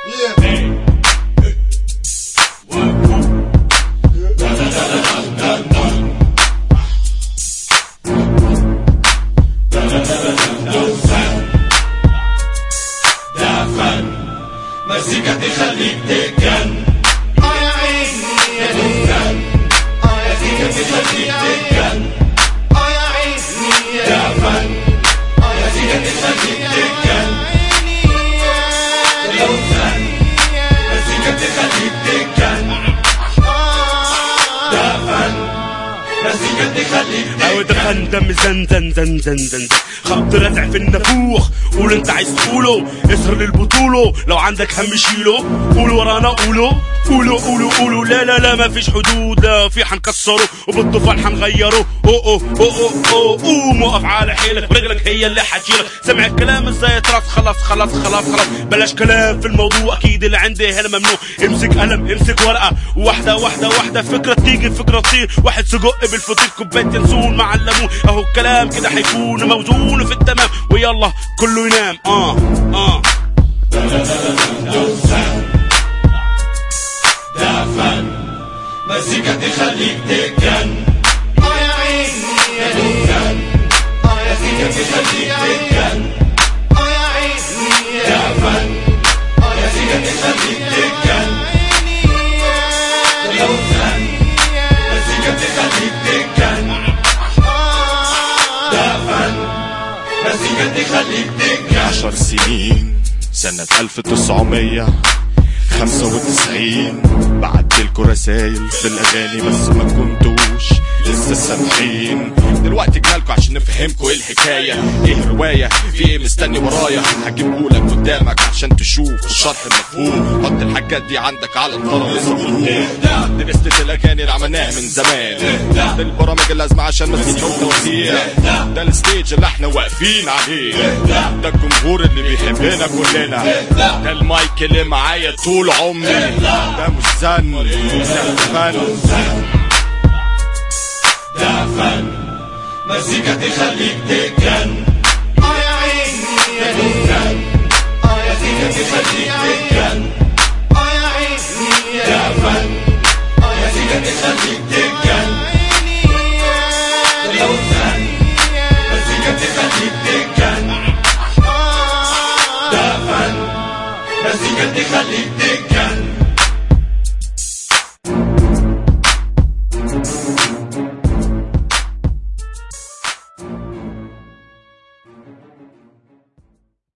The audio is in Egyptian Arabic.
مزيكا تخليك تجن اه يا عيني يا تجن اه يا مزيكا تخليك تجن اه يا عيني يا فن اه يا مزيكا تخليك تجن لو فن مزيكا تخليك تجن يا فن مزيكا تخليك او تجن دخن دم زن زن زن زن زن زن خبط رزع في النافوخ قول انت عايز تقوله اسهر للبطولة لو عندك هم شيله قول ورانا قوله قولوا قولوا قولوا لا لا لا ما فيش حدود لا في حنكسره وبالطوفان حنغيره او او او او او قوم وقف على حيلك ورجلك هي اللي حتشيلك سمع الكلام ازاي تراس خلاص خلاص خلاص خلاص بلاش كلام في الموضوع اكيد اللي عندي هنا ممنوع امسك قلم امسك ورقه واحده واحده واحده فكره تيجي فكره تصير واحد سجق بالفطير كوبايه ينسون مع الليمون اهو الكلام كده هيكون موزون في التمام ويلا كله ينام اه اه ده فن مزيكا تخليك تجن اه يا عيني يا تجن اه يا مزيكا تخليك تجن اه يا عيني يا فن اه يا مزيكا تخليك تجن لو فن مزيكا تخليك تجن ده فن مزيكا تخليك تجن عشر سنين سنة 1995 بعتلكوا رسايل في الأغاني بس ما كنتوش لسه سامحين دلوقتي جالكوا عشان نفهمكوا ايه الحكاية ايه الرواية في ايه مستني ورايا هجيبهولك قدامك عشان تشوف الشرح المفهوم حط الحاجات دي عندك على الترابيزة قدام دي لستة الأغاني اللي عملناها من زمان ده البرامج اللازمة عشان نسيب توزيع ده الستيج اللي احنا واقفين عليه ده الجمهور اللي بيحبنا كلنا ده المايك اللي معايا طول عمري ده مش زن ده فن ده فن مزيكا تخليك تجن اه يا عيني يا تجن اه يا مزيكا تخليك تجن اه يا عيني يا فن اه يا مزيكا تخليك تجن لو فن مزيكا تخليك تجن ده فن مزيكا تخليك تجن